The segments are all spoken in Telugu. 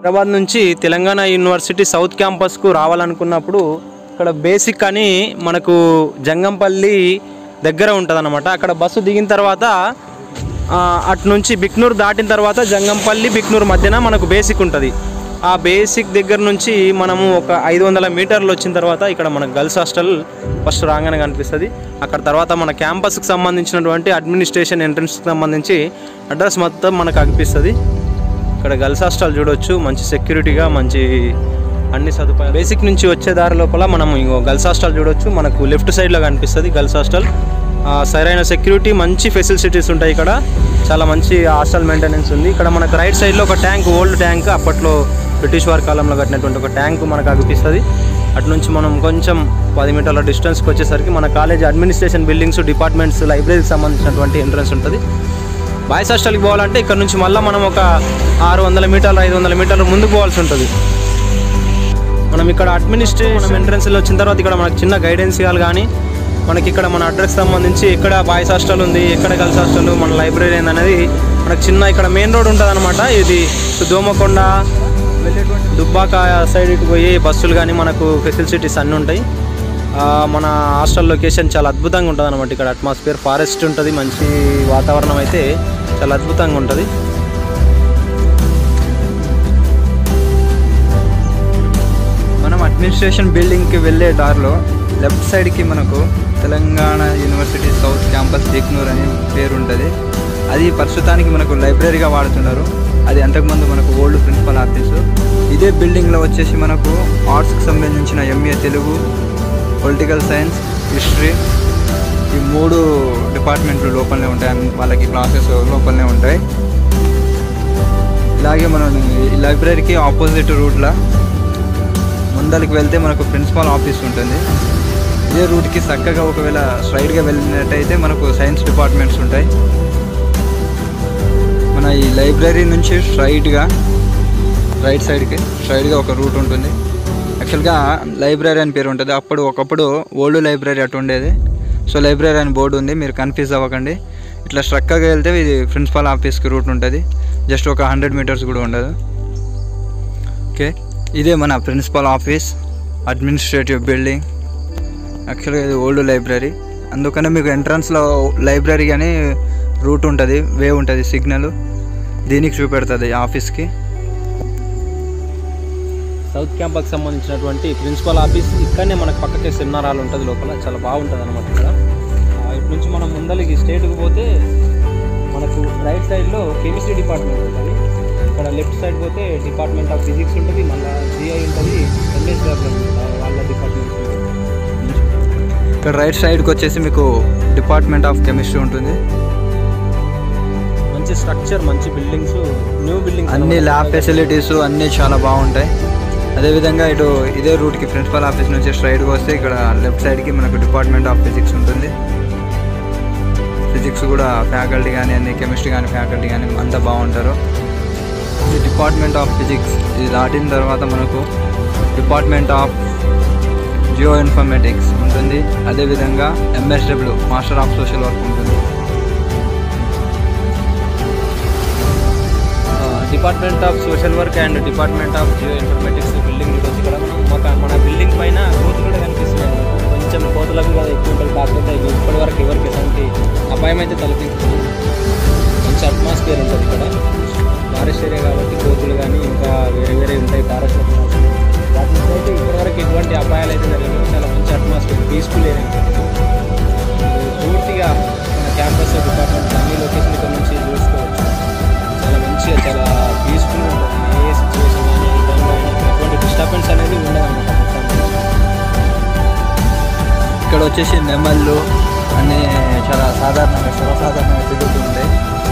హైదరాబాద్ నుంచి తెలంగాణ యూనివర్సిటీ సౌత్ క్యాంపస్కు రావాలనుకున్నప్పుడు ఇక్కడ బేసిక్ అని మనకు జంగంపల్లి దగ్గర ఉంటుంది అక్కడ బస్సు దిగిన తర్వాత ఆ, అటు నుంచి బిక్నూర్ దాటిన తర్వాత జంగంపల్లి బిక్నూర్ మధ్యన మనకు బేసిక్ ఉంటుంది ఆ బేసిక్ దగ్గర నుంచి మనము ఒక ఐదు వందల మీటర్లు వచ్చిన తర్వాత ఇక్కడ మనకు గర్ల్స్ హాస్టల్ ఫస్ట్ రాగానే కనిపిస్తుంది అక్కడ తర్వాత మన క్యాంపస్కి సంబంధించినటువంటి అడ్మినిస్ట్రేషన్ ఎంట్రన్స్కి సంబంధించి అడ్రస్ మొత్తం మనకు అనిపిస్తుంది ఇక్కడ గర్ల్స్ హాస్టల్ చూడొచ్చు మంచి సెక్యూరిటీగా మంచి అన్ని సదుపాయాలు బేసిక్ నుంచి వచ్చే దారి లోపల మనం ఇంకో గర్ల్స్ హాస్టల్ చూడొచ్చు మనకు లెఫ్ట్ సైడ్లో కనిపిస్తుంది గర్ల్స్ హాస్టల్ ఆ, సరైన సెక్యూరిటీ మంచి ఫెసిలిటీస్ ఉంటాయి ఇక్కడ చాలా మంచి హాస్టల్ మెయింటెనెన్స్ ఉంది ఇక్కడ మనకు రైట్ సైడ్లో ఒక ట్యాంక్ ఓల్డ్ ట్యాంక్ అప్పట్లో బ్రిటిష్ వారి కాలంలో కట్టినటువంటి ఒక ట్యాంక్ మనకు అనిపిస్తుంది అటు నుంచి మనం కొంచెం పది మీటర్ల డిస్టెన్స్కి వచ్చేసరికి మన కాలేజ్ అడ్మినిస్ట్రేషన్ బిల్డింగ్స్ డిపార్ట్మెంట్స్ లైబ్రరీకి సంబంధించినటువంటి ఎంట్రన్స్ ఉంటుంది బాయ్స్ హాస్టల్కి పోవాలంటే ఇక్కడ నుంచి మళ్ళీ మనం ఒక ఆరు వందల మీటర్లు ఐదు వందల మీటర్లు ముందుకు పోవాల్సి ఉంటుంది మనం ఇక్కడ అడ్మినిస్ట్రేషన్ ఎంట్రన్స్లో వచ్చిన తర్వాత ఇక్కడ మనకు చిన్న గైడెన్స్ ఇవ్వాలి కానీ మనకి ఇక్కడ మన అడ్రస్ సంబంధించి ఎక్కడ బాయ్స్ హాస్టల్ ఉంది ఎక్కడ గర్ల్స్ హాస్టల్ మన లైబ్రరీ ఏంది అనేది మనకు చిన్న ఇక్కడ మెయిన్ రోడ్ ఉంటుంది అనమాట ఇది దోమకొండ వెళ్ళేటువంటి దుబ్బాక సైడ్ ఇటు పోయి బస్సులు కానీ మనకు ఫెసిలిటీస్ అన్నీ ఉంటాయి ఆ, మన హాస్టల్ లొకేషన్ చాలా అద్భుతంగా ఉంటుంది అనమాట ఇక్కడ అట్మాస్ఫియర్ ఫారెస్ట్ ఉంటుంది మంచి వాతావరణం అయితే చాలా అద్భుతంగా ఉంటుంది మనం అడ్మినిస్ట్రేషన్ బిల్డింగ్కి వెళ్ళే దారిలో లెఫ్ట్ సైడ్కి మనకు Telangana university south campus Biknoor అనే పేరు ఉంటుంది అది ప్రస్తుతానికి మనకు లైబ్రరీగా వాడుతున్నారు అది అంతకుముందు మనకు ఓల్డ్ ప్రిన్సిపల్ ఆఫీసు ఇదే బిల్డింగ్లో వచ్చేసి మనకు ఆర్ట్స్కి సంబంధించిన MA Telugu political science history ఈ మూడు డిపార్ట్మెంట్లు లోపలనే ఉంటాయి అన్ని- వాళ్ళకి క్లాసెస్ లోపలనే ఉంటాయి ఇలాగే మనం ఈ లైబ్రరీకి ఆపోజిట్ రూట్లో ముందరికి వెళ్తే మనకు ప్రిన్సిపాల్ ఆఫీస్ ఉంటుంది ఇదే రూట్కి చక్కగా ఒకవేళ స్ట్రైట్గా వెళ్ళినట్టయితే మనకు సైన్స్ డిపార్ట్మెంట్స్ ఉంటాయి మన ఈ లైబ్రరీ నుంచి స్ట్రైట్గా రైట్ సైడ్కి స్ట్రైట్గా ఒక రూట్ ఉంటుంది యాక్చువల్గా లైబ్రరీ అని పేరు ఉంటుంది అప్పుడు ఒకప్పుడు ఓల్డ్ లైబ్రరీ అటు ఉండేది సో లైబ్రరీ అని బోర్డు ఉంది మీరు కన్ఫ్యూజ్ అవ్వకండి ఇట్లా స్ట్రక్కగా వెళ్తే ఇది ప్రిన్సిపాల్ ఆఫీస్కి రూట్ ఉంటుంది జస్ట్ ఒక హండ్రెడ్ మీటర్స్ కూడా ఉండదు ఓకే ఇదే మన ప్రిన్సిపల్ ఆఫీస్ అడ్మినిస్ట్రేటివ్ బిల్డింగ్ యాక్చువల్గా ఇది ఓల్డ్ లైబ్రరీ అందుకనే మీకు ఎంట్రన్స్లో లైబ్రరీ అని రూట్ ఉంటుంది వే ఉంటుంది సిగ్నల్ దీనికి చూపెడుతుంది ఆఫీస్కి సౌత్ క్యాంపస్కి సంబంధించినటువంటి ప్రిన్సిపల్ ఆఫీస్ ఇక్కడనే మనకు పక్కకే సెమినార్ హాల్ ఉంటుంది లోపల చాలా బాగుంటుంది అనమాట ఇక్కడ ఆ, ఇటు నుంచి మనం ముందరికి స్టేట్కి పోతే మనకు రైట్ సైడ్లో కెమిస్ట్రీ డిపార్ట్మెంట్ ఉంటుంది ఇక్కడ లెఫ్ట్ సైడ్ పోతే డిపార్ట్మెంట్ ఆఫ్ ఫిజిక్స్ ఉంటుంది మళ్ళీ జిఐ ఉంటుంది ఎంఎస్ డెవలప్మెంట్ వాళ్ళ డిపార్ట్మెంట్ ఇక్కడ రైట్ సైడ్కి వచ్చేసి మీకు డిపార్ట్మెంట్ ఆఫ్ కెమిస్ట్రీ ఉంటుంది మంచి స్ట్రక్చర్ మంచి బిల్డింగ్స్ న్యూ బిల్డింగ్స్ అన్ని ల్యాబ్ ఫెసిలిటీస్ అన్నీ చాలా బాగుంటాయి అదేవిధంగా ఇటు ఇదే రూట్కి ప్రిన్సిపల్ ఆఫీస్ నుంచి స్ట్రైట్గా వస్తే ఇక్కడ లెఫ్ట్ సైడ్కి మనకు డిపార్ట్మెంట్ ఆఫ్ ఫిజిక్స్ ఉంటుంది ఫిజిక్స్ కూడా ఫ్యాకల్టీ కానీ అన్ని కెమిస్ట్రీ కానీ ఫ్యాకల్టీ కానీ అంతా బాగుంటారు ఇది డిపార్ట్మెంట్ ఆఫ్ ఫిజిక్స్ ఇది దాటిన తర్వాత మనకు డిపార్ట్మెంట్ ఆఫ్ జియో ఇన్ఫర్మేటిక్స్ ఉంటుంది అదేవిధంగా MSW master of social work ఉంటుంది department of social work and department of geo informatics building వచ్చి ఇక్కడ మనం ఒక మన బిల్డింగ్ పైన కోతులు కూడా కనిపిస్తున్నాయి మనకు. కొంచెం కోతులకు కూడా ఎక్కువ ఉంటుంది కాకపోతే ఇవి ఇప్పటి వరకు ఎవరికి ఎలాంటి అపాయం అయితే తలపించదు మంచి అట్మాస్ఫియర్ ఉంటుంది ఇక్కడ ఫారెస్ట్ ఏరియా కాబట్టి కోతులు కానీ ఇంకా వేరే వేరే ఉంటాయి ఫారెస్ట్ వాటి నుంచి అయితే ఇప్పటివరకు ఎటువంటి అపాయాలు అయితే జరగలేదు చాలా మంచి అట్మాస్ఫియర్ పీస్ఫుల్ ఏరియా ఉంటుంది మీరు పూర్తిగా మన క్యాంపస్ డిపార్ట్మెంట్ అన్ని లొకేషన్ ఇక్కడ నుంచి చూసుకోవచ్చు చాలా మంచిగా చాలా పీస్ఫుల్ ఉంటుంది ఏ సిచ్యువేషన్ కానీ ఏ టైంలో అయినా ఎటువంటి డిస్టర్బెన్స్ అనేది ఉండదు అన్నమాట ఇక్కడ వచ్చేసి నెమళ్ళు అన్నీ చాలా సాధారణంగా సర్వసాధారణంగా తిరుగుతూ ఉంటాయి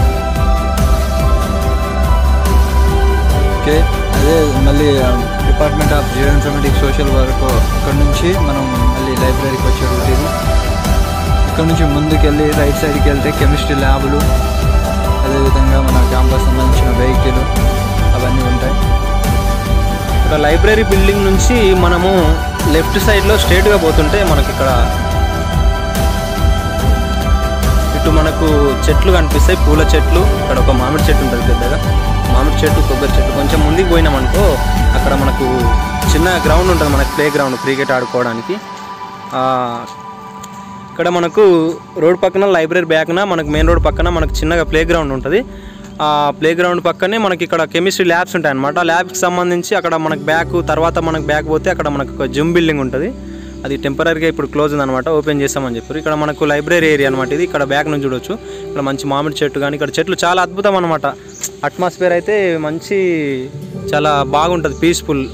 ఓకే అదే మళ్ళీ department of geo informatics social work ఇక్కడ నుంచి మనం మళ్ళీ లైబ్రరీకి వచ్చే రూట్ ఇది ఇక్కడ నుంచి ముందుకెళ్ళి రైట్ సైడ్కి వెళ్తే కెమిస్ట్రీ ల్యాబులు అదేవిధంగా మన క్యాంపస్ సంబంధించిన వెహికల్ అవన్నీ ఉంటాయి ఇక్కడ లైబ్రరీ బిల్డింగ్ నుంచి మనము లెఫ్ట్ సైడ్లో స్ట్రేట్గా పోతుంటే మనకి ఇక్కడ ఇటు మనకు చెట్లు కనిపిస్తాయి పూల చెట్లు ఇక్కడ ఒక మామిడి చెట్టు ఉంటుంది పెద్దగా మామిడి చెట్టు కొబ్బరి చెట్టు కొంచెం ముందుకు పోయినాం అనుకో అక్కడ మనకు చిన్న గ్రౌండ్ ఉంటుంది మనకు ప్లే గ్రౌండ్ క్రికెట్ ఆడుకోవడానికి ఆ, ఇక్కడ మనకు రోడ్ పక్కన లైబ్రరీ బ్యాక్న మనకు మెయిన్ రోడ్ పక్కన మనకు చిన్నగా ప్లే గ్రౌండ్ ఉంటుంది ఆ ప్లే గ్రౌండ్ పక్కనే మనకి ఇక్కడ కెమిస్ట్రీ ల్యాబ్స్ ఉంటాయి అనమాట ల్యాబ్కి సంబంధించి అక్కడ మనకు బ్యాక్ తర్వాత మనకు బ్యాక్ పోతే అక్కడ మనకు ఒక జిమ్ బిల్డింగ్ ఉంటుంది అది టెంపరీగా ఇప్పుడు క్లోజ్ ఉందన్నమాట ఓపెన్ చేస్తామని చెప్పారు ఇక్కడ మనకు లైబ్రరీ ఏరియా అనమాట ఇది ఇక్కడ బ్యాక్ నుంచి చూడొచ్చు ఇక్కడ మంచి మామిడి చెట్టు కానీ ఇక్కడ చెట్లు చాలా అద్భుతం అనమాట అట్మాస్ఫియర్ అయితే మంచి చాలా బాగుంటుంది peaceful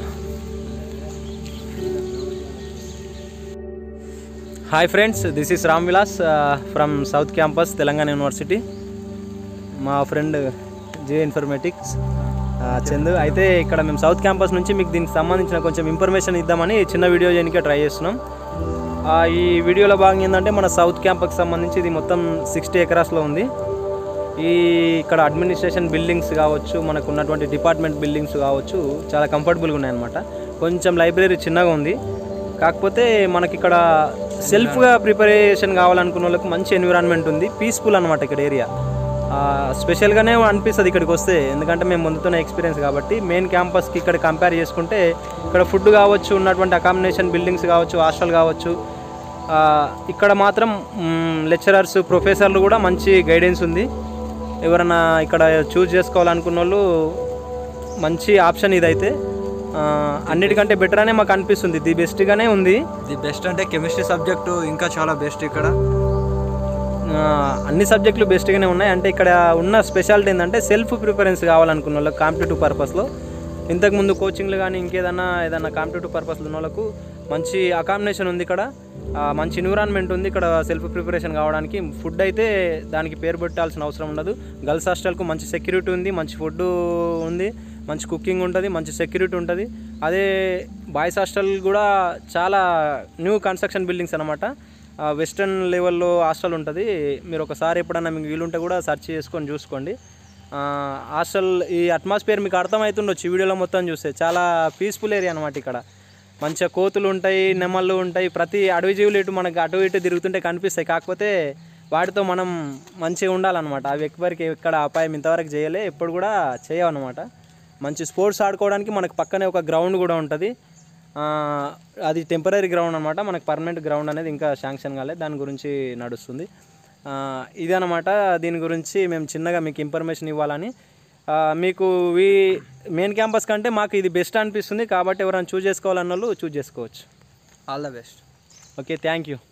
hi friends this is Ram Vilas from south campus Telangana university మా ఫ్రెండ్ జే ఇన్ఫర్మేటిక్స్ చందు అయితే ఇక్కడ మేము సౌత్ క్యాంపస్ నుంచి మీకు దీనికి సంబంధించిన కొంచెం ఇన్ఫర్మేషన్ ఇద్దామని చిన్న వీడియో చేయడానికి ట్రై చేస్తున్నాం ఆ, ఈ వీడియోలో భాగంగా ఏంటంటే మన సౌత్ క్యాంపస్కి సంబంధించి ఇది మొత్తం సిక్స్టీ ఎకరాస్లో ఉంది ఈ ఇక్కడ అడ్మినిస్ట్రేషన్ బిల్డింగ్స్ కావచ్చు మనకు ఉన్నటువంటి డిపార్ట్మెంట్ బిల్డింగ్స్ కావచ్చు చాలా కంఫర్టబుల్గా ఉన్నాయన్నమాట కొంచెం లైబ్రరీ చిన్నగా ఉంది కాకపోతే మనకి ఇక్కడ సెల్ఫ్గా ప్రిపరేషన్ కావాలనుకున్న వాళ్ళకి మంచి ఎన్విరాన్మెంట్ ఉంది పీస్ఫుల్ అనమాట ఇక్కడ ఏరియా స్పెషల్గానే అనిపిస్తుంది ఇక్కడికి వస్తే ఎందుకంటే మేము ముందుతున్న ఎక్స్పీరియన్స్ కాబట్టి మెయిన్ క్యాంపస్కి ఇక్కడ కంపేర్ చేసుకుంటే ఇక్కడ ఫుడ్ కావచ్చు ఉన్నటువంటి అకామిడేషన్ బిల్డింగ్స్ కావచ్చు హాస్టల్ కావచ్చు ఆ, ఇక్కడ మాత్రం లెక్చరర్స్ ప్రొఫెసర్లు కూడా మంచి గైడెన్స్ ఉంది ఎవరైనా ఇక్కడ చూస్ చేసుకోవాలనుకున్న వాళ్ళు మంచి ఆప్షన్ ఇదైతే ఆ, అన్నిటికంటే బెటర్ అనే మాకు అనిపిస్తుంది ది బెస్ట్గానే ఉంది ది బెస్ట్ అంటే కెమిస్ట్రీ సబ్జెక్టు ఇంకా చాలా బెస్ట్ ఇక్కడ ఆ, అన్ని సబ్జెక్టులు బెస్ట్గానే ఉన్నాయి అంటే ఇక్కడ ఉన్న స్పెషాలిటీ ఏంటంటే సెల్ఫ్ ప్రిఫరెన్స్ కావాలనుకున్న వాళ్ళకి కాంపిటేటివ్ పర్పస్లో ఇంతకుముందు కోచింగ్లు కానీ ఇంకేదన్నా ఏదన్నా కాంపిటేటివ్ పర్పస్లో ఉన్న వాళ్ళకు మంచి అకామిడేషన్ ఉంది ఇక్కడ ఆ, మంచి ఎన్విరాన్మెంట్ ఉంది ఇక్కడ సెల్ఫ్ ప్రిపరేషన్ కావడానికి ఫుడ్ అయితే దానికి పేరు పెట్టాల్సిన అవసరం ఉండదు గర్ల్స్ హాస్టల్కు మంచి సెక్యూరిటీ ఉంది మంచి ఫుడ్ ఉంది మంచి కుకింగ్ ఉంటుంది మంచి సెక్యూరిటీ ఉంటుంది అదే బాయ్స్ హాస్టల్ కూడా చాలా న్యూ కన్స్ట్రక్షన్ బిల్డింగ్స్ అనమాట వెస్ట్రన్ లెవెల్లో హాస్టల్ ఉంటుంది మీరు ఒకసారి ఎప్పుడన్నా మీకు వీలుంటే కూడా సెర్చ్ చేసుకొని చూసుకోండి ఆ, హాస్టల్ ఈ అట్మాస్ఫియర్ మీకు అర్థమవుతుండొచ్చు ఈ వీడియోలో మొత్తం చూస్తే చాలా పీస్ఫుల్ ఏరియా అనమాట ఇక్కడ మంచిగా కోతులు ఉంటాయి నెమళ్ళు ఉంటాయి ప్రతి అడవి జీవులు ఇటు మనకు అటు ఇటు తిరుగుతుంటే కనిపిస్తాయి కాకపోతే వాటితో మనం మంచిగా ఉండాలన్నమాట అవి ఎక్కడికి ఎక్కడ అపాయం ఇంతవరకు చేయలే ఎప్పుడు కూడా చేయవన్నమాట మంచి స్పోర్ట్స్ ఆడుకోవడానికి మనకు పక్కనే ఒక గ్రౌండ్ కూడా ఉంటుంది ఆ, అది టెంపరీ గ్రౌండ్ అనమాట మనకు పర్మనెంట్ గ్రౌండ్ అనేది ఇంకా శాంక్షన్ కాలేదు దాని గురించి నడుస్తుంది ఆ, ఇదన్నమాట దీని గురించి మేము చిన్నగా మీకు ఇన్ఫర్మేషన్ ఇవ్వాలని ఆ, మీకు ఈ మెయిన్ క్యాంపస్ కంటే మాకు ఇది బెస్ట్ అనిపిస్తుంది కాబట్టి ఎవరైనా చూస్ చేసుకోవాలన్న వాళ్ళు చూస్ చేసుకోవచ్చు all the best okay thank you